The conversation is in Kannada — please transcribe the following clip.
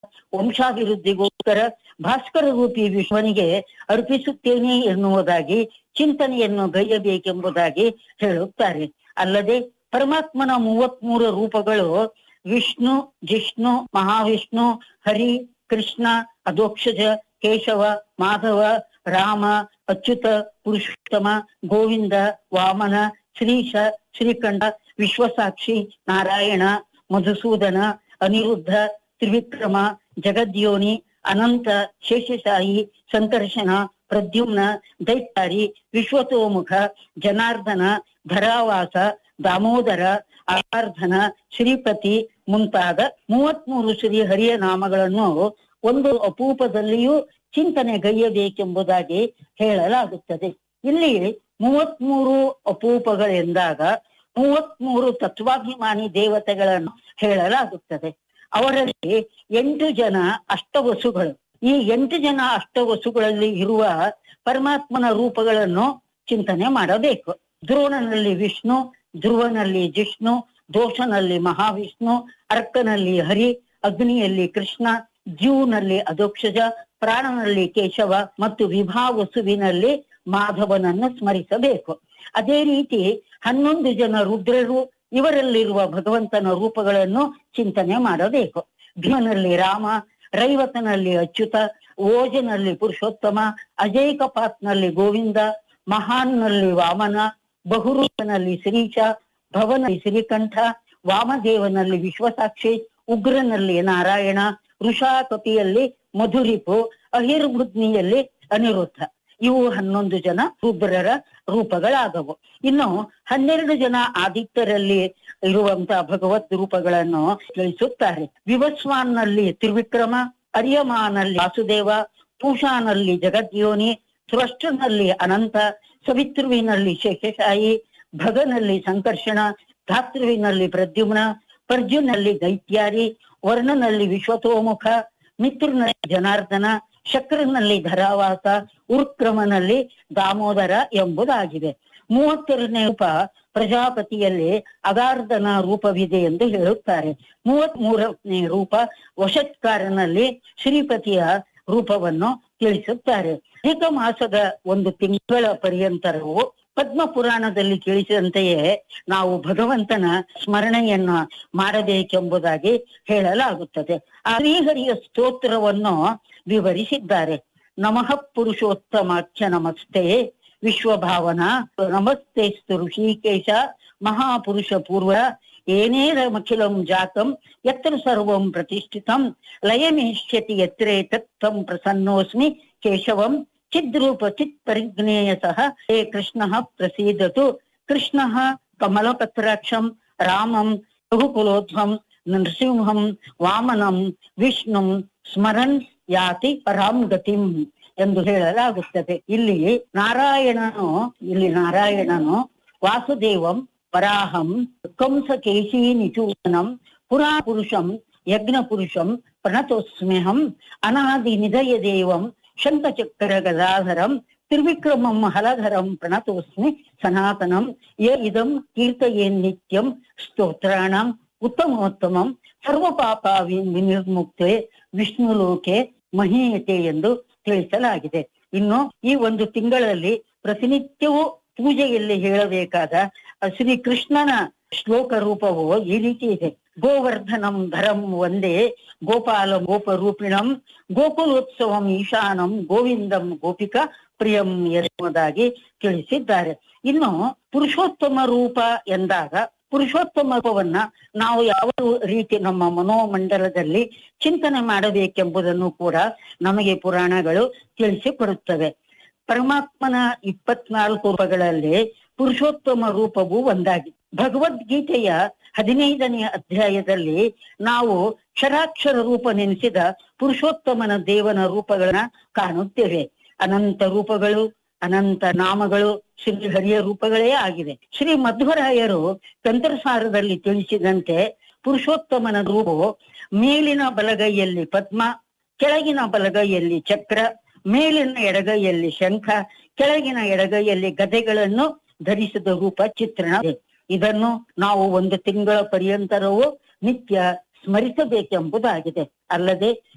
ವಂಶಾಭಿವೃದ್ಧಿಗೋಸ್ಕರ ಭಾಸ್ಕರ ರೂಪಿ ವಿಶ್ವನಿಗೆ ಅರ್ಪಿಸುತ್ತೇನೆ ಎನ್ನುವುದಾಗಿ ಚಿಂತನೆಯನ್ನು ಗೈಯಬೇಕೆಂಬುದಾಗಿ ಹೇಳುತ್ತಾರೆ ಅಲ್ಲದೆ ಪರಮಾತ್ಮನ ಮೂವತ್ಮೂರು ರೂಪಗಳು ವಿಷ್ಣು ಜಿಷ್ಣು ಮಹಾವಿಷ್ಣು ಹರಿ ಕೃಷ್ಣ ಅಧೋಕ್ಷಜ ಕೇಶವ ಮಾಧವ ರಾಮ ಅಚ್ಯುತ ಪುರುಷೋತ್ತಮ ಗೋವಿಂದ ವಾಮನ ಶ್ರೀಶ ಶ್ರೀಕಂಠ ವಿಶ್ವಸಾಕ್ಷಿ ನಾರಾಯಣ ಮಧುಸೂದನ ಅನಿರುದ್ಧ ತ್ರಿವಿಕ್ರಮ ಜಗದ್ಯೋನಿ ಅನಂತ ಶೇಷಶಾಹಿ ಸಂಕರ್ಷಣ ಪ್ರದ್ಯುಮ್ನ ದೈತ್ಯಾರಿ ವಿಶ್ವತೋಮುಖ ಜನಾರ್ದನ ಧರಾವಾಸ ದಾಮೋದರ ಆರಾರ್ಧನ ಶ್ರೀಪತಿ ಮುಂತಾದ ಮೂವತ್ಮೂರು ಶ್ರೀ ಹರಿಯ ನಾಮಗಳನ್ನು ಒಂದು ಅಪೂಪದಲ್ಲಿಯೂ ಚಿಂತನೆ ಗೈಯಬೇಕೆಂಬುದಾಗಿ ಹೇಳಲಾಗುತ್ತದೆ ಇಲ್ಲಿ ಮೂವತ್ಮೂರು ಅಪೂಪಗಳೆಂದಾಗ ಮೂವತ್ಮೂರು ತತ್ವಾಭಿಮಾನಿ ದೇವತೆಗಳನ್ನು ಹೇಳಲಾಗುತ್ತದೆ ಅವರಲ್ಲಿ ಎಂಟು ಜನ ಅಷ್ಟವಸುಗಳು ಈ ಎಂಟು ಜನ ಅಷ್ಟವಸುಗಳಲ್ಲಿ ಇರುವ ಪರಮಾತ್ಮನ ರೂಪಗಳನ್ನು ಚಿಂತನೆ ಮಾಡಬೇಕು ಧ್ರುವನಲ್ಲಿ ವಿಷ್ಣು ಧ್ರುವನಲ್ಲಿ ಜಿಷ್ಣು ದೋಷನಲ್ಲಿ ಮಹಾವಿಷ್ಣು ಅರ್ಕನಲ್ಲಿ ಹರಿ ಅಗ್ನಿಯಲ್ಲಿ ಕೃಷ್ಣ ಜೀವನಲ್ಲಿ ಅಧೋಕ್ಷಜ ಪ್ರಾಣನಲ್ಲಿ ಕೇಶವ ಮತ್ತು ವಿಭಾವಸುವಿನಲ್ಲಿ ಮಾಧವನನ್ನು ಸ್ಮರಿಸಬೇಕು ಅದೇ ರೀತಿ ಹನ್ನೊಂದು ಜನ ರುದ್ರರು ಇವರಲ್ಲಿರುವ ಭಗವಂತನ ರೂಪಗಳನ್ನು ಚಿಂತನೆ ಮಾಡಬೇಕು ಭೀಮನಲ್ಲಿ ರಾಮ ರೈವತನಲ್ಲಿ ಅಚ್ಯುತ ಓಜನಲ್ಲಿ ಪುರುಷೋತ್ತಮ ಅಜೇಕಪಾತ್ನಲ್ಲಿ ಗೋವಿಂದ ಮಹಾನ್ನಲ್ಲಿ ವಾಮನ ಬಹುರೂಪನಲ್ಲಿ ಶ್ರೀಶ ಭವನಲ್ಲಿ ಶ್ರೀಕಂಠ ವಾಮದೇವನಲ್ಲಿ ವಿಶ್ವಸಾಕ್ಷಿ ಉಗ್ರನಲ್ಲಿ ನಾರಾಯಣ ಋಷಾಕಪಿಯಲ್ಲಿ ಮಧುರಿಪು ಅಹಿರ್ಬುದ್ನಿಯಲ್ಲಿ ಅನಿರುದ್ಧ ಇವು ಹನ್ನೊಂದು ಜನ ರುದ್ರರ ರೂಪಗಳಾದವು ಇನ್ನು ಹನ್ನೆರಡು ಜನ ಆದಿತ್ಯರಲ್ಲಿ ಇರುವಂತಹ ಭಗವದ್ ರೂಪಗಳನ್ನು ತಿಳಿಸುತ್ತಾರೆ ವಿವಸ್ವಾನ್ನಲ್ಲಿ ತ್ರಿವಿಕ್ರಮ ಅರ್ಯಮಾನಲ್ಲಿ ವಾಸುದೇವ ಪೂಷಾನಲ್ಲಿ ಜಗದ್ಯೋನಿ ಸೃಷ್ಟನಲ್ಲಿ ಅನಂತ ಸವಿತೃವಿನಲ್ಲಿ ಶೇಷಶಾಹಿ ಭಗನಲ್ಲಿ ಸಂಕರ್ಷಣ ಧಾತೃವಿನಲ್ಲಿ ಪ್ರದ್ಯುಮ್ನ ಪರ್ಜುನಲ್ಲಿ ದೈತ್ಯಾರಿ ವರ್ಣನಲ್ಲಿ ವಿಶ್ವತೋಮುಖ ಮಿತ್ರನಲ್ಲಿ ಜನಾರ್ದನ ಶಕ್ರನಲ್ಲಿ ಧರಾವಾಸ ಉರ್ಕ್ರಮನಲ್ಲಿ ದಾಮೋದರ ಎಂಬುದಾಗಿದೆ ಮೂವತ್ತೆರಡನೇ ರೂಪ ಪ್ರಜಾಪತಿಯಲ್ಲಿ ಅಗಾರ್ಧನ ರೂಪವಿದೆ ಎಂದು ಹೇಳುತ್ತಾರೆ ಮೂವತ್ ಮೂರನೇ ರೂಪ ವಶತ್ಕಾರನಲ್ಲಿ ಶ್ರೀಪತಿಯ ರೂಪವನ್ನು ತಿಳಿಸುತ್ತಾರೆ ಅಧಿಕ ಮಾಸದ ಒಂದು ತಿಂಗಳ ಪರ್ಯಂತರವು ಪದ್ಮ ಪುರಾಣದಲ್ಲಿ ತಿಳಿಸಿದಂತೆಯೇ ನಾವು ಭಗವಂತನ ಸ್ಮರಣೆಯನ್ನ ಮಾಡಬೇಕೆಂಬುದಾಗಿ ಹೇಳಲಾಗುತ್ತದೆ ಆ ಶ್ರೀಹರಿಯ ಸ್ತೋತ್ರವನ್ನು ವಿವರಿಸಿದ್ದಾರೆ ನಮಃ ಪುರುಷೋತ್ತಮಾಖ್ಯ ನಮಸ್ತೆ ವಿಶ್ವಭಾವನ ನಮಸ್ತೆಸ್ತು ಋಷಿಕೇಶ ಮಹಾಪುರುಷ ಪೂರ್ವ ಏನೇರಮಖಿಲಂ ಜಾತಂ ಯತ್ರ ಸರ್ವಂ ಪ್ರತಿಷ್ಠಿತಂ ಲಯಮೇಷ್ಯತಿ ಯತ್ರೇ ತತ್ತಂ ಪ್ರಸನ್ನೋಸ್ಮಿ ಕೇಶವಂ ಚಿದ್ರೂಪ ಚಿತ್ ಪರಿಜ್ಞೇಯ ಸಹ ಹೇ ಕೃಷ್ಣ ಪ್ರಸೀದತು ಕೃಷ್ಣ ಕಮಲಪತ್ರಾಕ್ಷಂ ರಾಮಂ ರಘುಕುಲೋಧ್ವಂ ನರಸಿಂಹಂ ವಾಮನಂ ವಿಷ್ಣುಂ ಸ್ಮರನ್ ಯಾತಿ ಪರಾಂ ಗತಿಂ ಎಂದು ಹೇಳಲಾಗುತ್ತದೆ ಇಲ್ಲಿ ನಾರಾಯಣನು ಇಲ್ಲಿ ನಾರಾಯಣನು ವಾಸುದೇವಂ ವರಾಹಂ ಕಂಸ ಕೇಶಿ ನಿಚೂದನಂ ಪುರಾ ಪುರುಷಂ ಯಜ್ಞ ಪುರುಷಂ ಪ್ರಣತೋಸ್ಮ್ಯಹಂ ಅನಾದಿ ನಿಧಯ ದೇವಂ ಶಂಖಚಕ್ರ ಗದಾಧರಂ ತ್ರಿವಿಕ್ರಮಂ ಹಲಧರಂ ಪ್ರಣತೋಸ್ಮಿ ಸನಾತನಂ ಯ ಇದಂ ಕೀರ್ತಯೇನ್ ನಿತ್ಯಂ ಸ್ತೋತ್ರಾಣಂ ಉತ್ತಮೋತ್ತಮಂ ಸರ್ವ ಪಾಪ ವಿನಿರ್ಮುಕ್ತೆ ವಿಷ್ಣು ಲೋಕೆ ಮಹೀಯತೆ ಎಂದು ತಿಳಿಸಲಾಗಿದೆ ಇನ್ನು ಈ ಒಂದು ತಿಂಗಳಲ್ಲಿ ಪ್ರತಿನಿತ್ಯವೂ ಪೂಜೆಯಲ್ಲಿ ಹೇಳಬೇಕಾದ ಶ್ರೀ ಕೃಷ್ಣನ ಶ್ಲೋಕ ರೂಪವು ಈ ರೀತಿ ಇದೆ ಗೋವರ್ಧನಂ ಧರಂ ಒಂದೇ ಗೋಪಾಲ ಗೋಪರೂಪಿಣಂ ಗೋಕುಲೋತ್ಸವಂ ಈಶಾನಂ ಗೋವಿಂದಂ ಗೋಪಿಕಾ ಪ್ರಿಯಂ ಎನ್ನುವುದಾಗಿ ತಿಳಿಸಿದ್ದಾರೆ ಇನ್ನು ಪುರುಷೋತ್ತಮ ರೂಪ ಎಂದಾಗ ಪುರುಷೋತ್ತಮ ರೂಪವನ್ನ ನಾವು ಯಾವ ರೀತಿ ನಮ್ಮ ಮನೋಮಂಡಲದಲ್ಲಿ ಚಿಂತನೆ ಮಾಡಬೇಕೆಂಬುದನ್ನು ಕೂಡ ನಮಗೆ ಪುರಾಣಗಳು ತಿಳಿಸಿಕೊಡುತ್ತವೆ ಪರಮಾತ್ಮನ ಇಪ್ಪತ್ನಾಲ್ಕು ರೂಪಗಳಲ್ಲಿ ಪುರುಷೋತ್ತಮ ರೂಪವು ಒಂದಾಗಿದೆ ಭಗವದ್ಗೀತೆಯ ಹದಿನೈದನೆಯ ಅಧ್ಯಾಯದಲ್ಲಿ ನಾವು ಕ್ಷರಾಕ್ಷರ ರೂಪ ನೆನೆಸಿದ ಪುರುಷೋತ್ತಮನ ದೇವನ ರೂಪಗಳನ್ನ ಕಾಣುತ್ತೇವೆ ಅನಂತ ರೂಪಗಳು ಅನಂತ ನಾಮಗಳು ಶ್ರೀ ಹರಿಯ ರೂಪಗಳೇ ಆಗಿದೆ ಶ್ರೀ ಮಧ್ವರಾಯರು ತಂತ್ರಸಾರದಲ್ಲಿ ತಿಳಿಸಿದಂತೆ ಪುರುಷೋತ್ತಮನ ರೂಪವು ಮೇಲಿನ ಬಲಗೈಯಲ್ಲಿ ಪದ್ಮ ಕೆಳಗಿನ ಬಲಗೈಯಲ್ಲಿ ಚಕ್ರ ಮೇಲಿನ ಎಡಗೈಯಲ್ಲಿ ಶಂಖ ಕೆಳಗಿನ ಎಡಗೈಯಲ್ಲಿ ಗದೆಗಳನ್ನು ಧರಿಸಿದ ರೂಪ ಚಿತ್ರಣ ಇದೆ. ಇದನ್ನು ನಾವು ಒಂದು ತಿಂಗಳ ಪರ್ಯಂತರವೂ ನಿತ್ಯ ಸ್ಮರಿಸಬೇಕೆಂಬುದಾಗಿದೆ ಅಲ್ಲದೆ